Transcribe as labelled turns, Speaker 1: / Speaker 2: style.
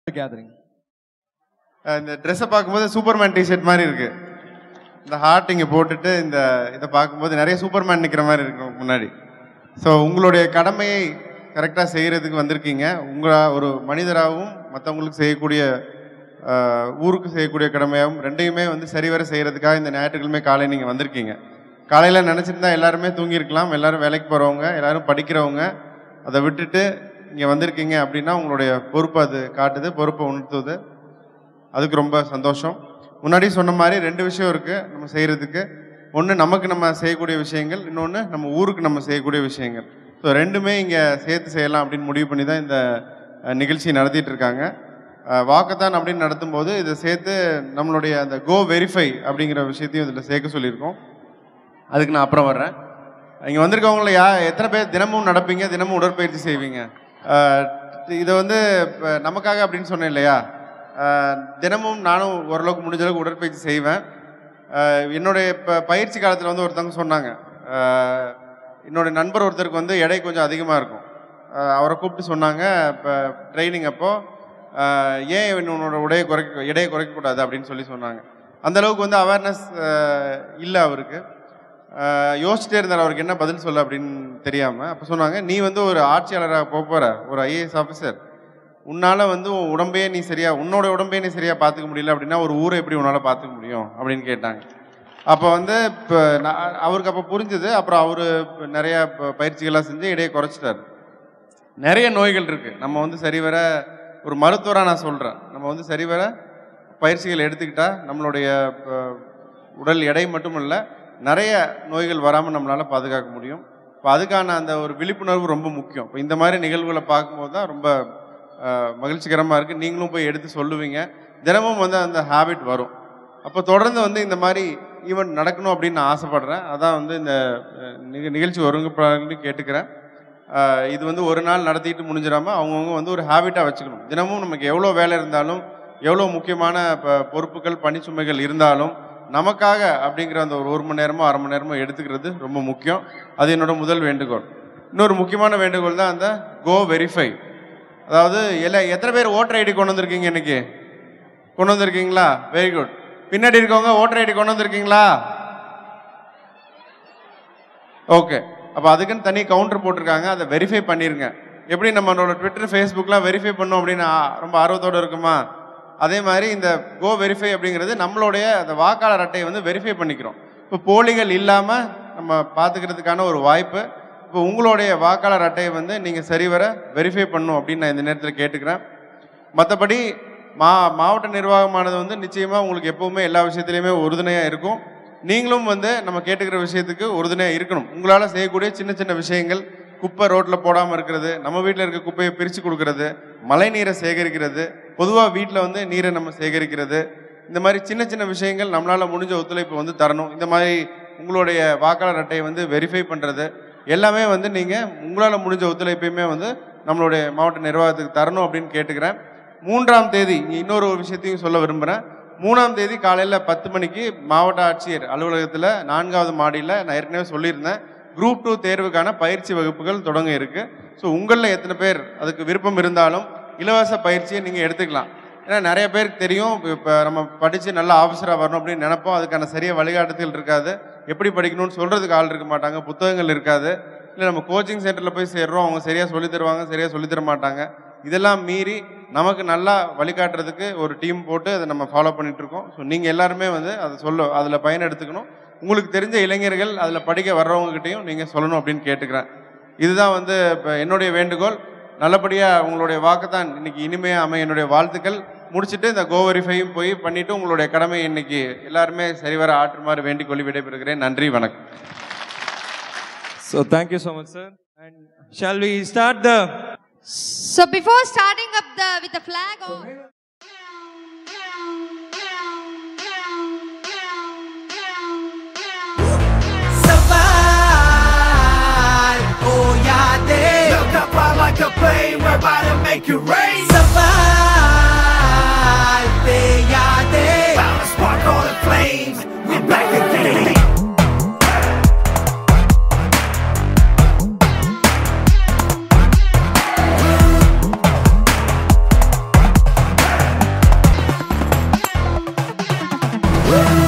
Speaker 1: gathering.
Speaker 2: அஹ் இந்த ட்ரெஸ்ஸை பார்க்கும்போது சூப்பர்மேன் டிஷர்ட் மாதிரி இருக்கு இந்த ஹார்ட் இங்கே போட்டுட்டு இந்த இதை பார்க்கும்போது நிறைய சூப்பர்மேன் நிற்கிற மாதிரி இருக்கு உங்களுக்கு முன்னாடி ஸோ உங்களுடைய கடமையை கரெக்டாக செய்கிறதுக்கு வந்திருக்கீங்க உங்கள் ஒரு மனிதராகவும் மற்றவங்களுக்கு செய்யக்கூடிய அஹ், ஊருக்கு செய்யக்கூடிய கடமையாகவும் ரெண்டையுமே வந்து சரிவர செய்கிறதுக்காக இந்த ஞாயிற்றுக்கிழமை காலை நீங்கள் வந்திருக்கீங்க காலையில் நினச்சிருந்தா எல்லாருமே தூங்கியிருக்கலாம் எல்லாரும் வேலைக்கு போகிறவங்க எல்லாரும் படிக்கிறவங்க அதை விட்டுட்டு இங்கே வந்திருக்கீங்க அப்படின்னா உங்களுடைய பொறுப்பு அது காட்டுது பொறுப்பை உணர்த்துது அதுக்கு ரொம்ப சந்தோஷம் முன்னாடி சொன்ன மாதிரி ரெண்டு விஷயம் இருக்குது நம்ம செய்கிறதுக்கு ஒன்று நமக்கு நம்ம செய்யக்கூடிய விஷயங்கள் இன்னொன்று நம்ம ஊருக்கு நம்ம செய்யக்கூடிய விஷயங்கள் ஸோ ரெண்டுமே இங்கே சேர்த்து செய்யலாம் அப்படின்னு முடிவு பண்ணி தான் இந்த அஹ், நிகழ்ச்சி நடத்திட்டு இருக்காங்க வாக்கத்தான் அப்படின்னு நடத்தும்போது இதை சேர்த்து நம்மளுடைய அந்த கோ வெரிஃபை அப்படிங்கிற விஷயத்தையும் இதில் சேர்க்க சொல்லியிருக்கோம் அதுக்கு நான் அப்புறம் வர்றேன் இங்கே வந்திருக்கவங்கள யா எத்தனை பேர் தினமும் நடப்பீங்க தினமும் உடற்பயிற்சி செய்வீங்க அஹ், இதை வந்து இப்ப நமக்காக அப்படின்னு சொன்னேன் இல்லையா அஹ், தினமும் நானும் ஓரளவுக்கு முடிஞ்ச அளவுக்கு உடற்பயிற்சி செய்வேன் அஹ், என்னுடைய இப்போ பயிற்சி காலத்தில் வந்து ஒருத்தவங்க சொன்னாங்க அஹ், என்னுடைய நண்பர் ஒருத்தருக்கு வந்து எடை கொஞ்சம் அதிகமாக இருக்கும் அஹ், அவரை கூப்பிட்டு சொன்னாங்க இப்போ ட்ரைனிங் அப்போ அஹ், ஏன் உன்னோட உடையை குறைக்க எடையை குறைக்கக்கூடாது அப்படின்னு சொல்லி சொன்னாங்க அந்த அளவுக்கு வந்து அவேர்னஸ் இல்லை அவருக்கு அஹ், யோசிச்சிட்டே இருந்தார் அவருக்கு என்ன பதில் சொல்ல அப்படின்னு தெரியாமல் அப்போ சொன்னாங்க நீ வந்து ஒரு ஆட்சியாளராக போக போகிற ஒரு ஐஏஎஸ் ஆஃபீஸர் உன்னால் வந்து உன் உடம்பையே நீ சரியா உன்னோட உடம்பையே நீ சரியாக பார்த்துக்க முடியல அப்படின்னா ஒரு ஊரை எப்படி உன்னால் பார்த்துக்க முடியும் அப்படின்னு கேட்டாங்க அப்போ வந்து இப்போ நான் அவருக்கு அப்போ புரிஞ்சுது அப்புறம் அவர் நிறைய ப- பயிற்சிகள்லாம் செஞ்சு இடையே குறைச்சிட்டாரு நிறைய நோய்கள் இருக்குது நம்ம வந்து சரிவர ஒரு மருத்துவராக நான் சொல்கிறேன் நம்ம வந்து சரிவர பயிற்சிகள் எடுத்துக்கிட்டா நம்மளுடைய அஹ், உடல் எடை மட்டும் இல்லை நிறைய நோய்கள் வராமல் நம்மளால் பாதுகாக்க முடியும் இப்போ அதுக்கான அந்த ஒரு விழிப்புணர்வு ரொம்ப முக்கியம் இப்போ இந்த மாதிரி நிகழ்வுகளை பார்க்கும்போது தான் ரொம்ப மகிழ்ச்சிகரமாக இருக்குது நீங்களும் போய் எடுத்து சொல்லுவீங்க தினமும் வந்து அந்த ஹேபிட் வரும் அப்போ தொடர்ந்து வந்து இந்த மாதிரி ஈவெண்ட் நடக்கணும் அப்படின்னு நான் ஆசைப்படுறேன் அதான் வந்து இந்த அஹ், நிக- நிகழ்ச்சி ஒருங்கிப்பாளர்கள்னு கேட்டுக்கிறேன் அஹ், இது வந்து ஒரு நாள் நடத்திட்டு முடிஞ்சிடாம அவங்கவுங்க வந்து ஒரு ஹேபிட்டாக வச்சுக்கணும் தினமும் நமக்கு எவ்வளோ வேலை இருந்தாலும் எவ்வளோ முக்கியமான ப- பொறுப்புகள் பணிச்சுமைகள் இருந்தாலும் நமக்காக அப்படிங்கிற அந்த ஒரு ஒரு மணி நேரமோ அரை மணி நேரமோ எடுத்துக்கிறது ரொம்ப முக்கியம் அது என்னோட முதல் வேண்டுகோள் இன்னொரு முக்கியமான வேண்டுகோள் தான் அந்த கோ வெரிஃபை அதாவது எல்லா எத்தனை பேர் ஓட்டர் ஐடி கொண்டு வந்திருக்கீங்க இன்னைக்கு கொண்டு வந்திருக்கீங்களா வெரி குட் பின்னாடி இருக்கவங்க ஓட்டர் ஐடி கொண்டு வந்திருக்கீங்களா ஓகே அப்போ அதுக்குன்னு தனி கவுண்டர் போட்டிருக்காங்க அதை வெரிஃபை பண்ணிருங்க எப்படி நம்மளோட ட்விட்டர் ஃபேஸ்புக்லாம் வெரிஃபை பண்ணோம் அப்படின்னு ஆ- ரொம்ப ஆர்வத்தோடு இருக்குமா அதே மாதிரி இந்த கோ வெரிஃபை அப்படிங்கிறது நம்மளுடைய அந்த வாக்காளர் அட்டையை வந்து வெரிஃபை பண்ணிக்கிறோம் இப்போ போலிகள் இல்லாமல் நம்ம பார்த்துக்கிறதுக்கான ஒரு வாய்ப்பு இப்போ உங்களுடைய வாக்காளர் அட்டையை வந்து நீங்கள் சரிவர வெரிஃபை பண்ணும் அப்படின்னு நான் இந்த நேரத்தில் கேட்டுக்கிறேன் மற்றபடி மா மாவட்ட நிர்வாகமானது வந்து நிச்சயமாக உங்களுக்கு எப்பவுமே எல்லா விஷயத்துலையுமே உறுதுணையாக இருக்கும் நீங்களும் வந்து நம்ம கேட்டுக்கிற விஷயத்துக்கு உறுதுணையாக இருக்கணும் உங்களால் செய்யக்கூடிய சின்ன சின்ன விஷயங்கள் குப்பை ரோட்டில் போடாமல் இருக்கிறது நம்ம வீட்டில் இருக்க குப்பையை பிரித்து கொடுக்கறது மழை நீரை சேகரிக்கிறது பொதுவாக வீட்டில் வந்து நீரை நம்ம சேகரிக்கிறது இந்த மாதிரி சின்ன சின்ன விஷயங்கள் நம்மளால் முடிஞ்ச ஒத்துழைப்பு வந்து தரணும் இந்த மாதிரி உங்களுடைய வாக்காளர் அட்டையை வந்து வெரிஃபை பண்ணுறது எல்லாமே வந்து நீங்கள் உங்களால் முடிஞ்ச ஒத்துழைப்பையுமே வந்து நம்மளுடைய மாவட்ட நிர்வாகத்துக்கு தரணும் அப்படின்னு கேட்டுக்கிறேன் மூன்றாம் தேதி இங்க இன்னொரு ஒரு விஷயத்தையும் சொல்ல விரும்புகிறேன் மூணாம் தேதி காலையில் பத்து மணிக்கு மாவட்ட ஆட்சியர் அலுவலகத்தில் நான்காவது மாடியில் நான் ஏற்கனவே சொல்லியிருந்தேன் குரூப் டூ தேர்வுக்கான பயிற்சி வகுப்புகள் தொடங்க இருக்கு ஸோ உங்களில் எத்தனை பேர் அதுக்கு விருப்பம் இருந்தாலும் இலவச பயிற்சியை நீங்கள் எடுத்துக்கலாம் ஏன்னா நிறைய பேருக்கு தெரியும் இப்போ நம்ம படித்து நல்ல ஆஃபீஸராக வரணும் அப்படின்னு நினைப்போம் அதுக்கான சரியாக வழிகாட்டுதல் இருக்காது எப்படி படிக்கணும்னு சொல்கிறதுக்கு ஆள் இருக்க மாட்டாங்க புத்தகங்கள் இருக்காது இல்லை நம்ம கோச்சிங் சென்டரில் போய் சேர்றோம் அவங்க சரியாக சொல்லித் தருவாங்க சரியாக சொல்லித் தர மாட்டாங்க இதெல்லாம் மீறி நமக்கு நல்லா வழிகாட்டுறதுக்கு ஒரு டீம் போட்டு அதை நம்ம ஃபாலோ பண்ணிட்டு இருக்கோம் ஸோ நீங்கள் எல்லாருமே வந்து அதை சொல்ல அதில் பயன் எடுத்துக்கணும் உங்களுக்கு தெரிஞ்ச இளைஞர்கள் அதில் படிக்க வர்றவங்ககிட்டையும் நீங்கள் சொல்லணும் அப்படின்னு கேட்டுக்கிறேன் இதுதான் வந்து இப்போ என்னுடைய வேண்டுகோள் நல்லபடியாக உங்களுடைய வாக்குத்தான் இன்னைக்கு இனிமையாக அமைய என்னுடைய வாழ்த்துக்கள் முடிச்சுட்டு இந்த கோவரிஃபையும் போய் பண்ணிட்டு உங்களுடைய கடமை இன்னைக்கு எல்லாருமே சரிவர ஆற்றுமாறு வேண்டிக் கொள்ளி விடைபெறுகிறேன் நன்றி வணக்கம்
Speaker 1: So thank you so much, sir. And shall we start the
Speaker 3: So before starting up the with the flag on.
Speaker 4: Survive, oh yeah, they Look up high like a plane, we're about to make it rain Survive, they yeah, they Bound to spark all the flames, we're back again Woo!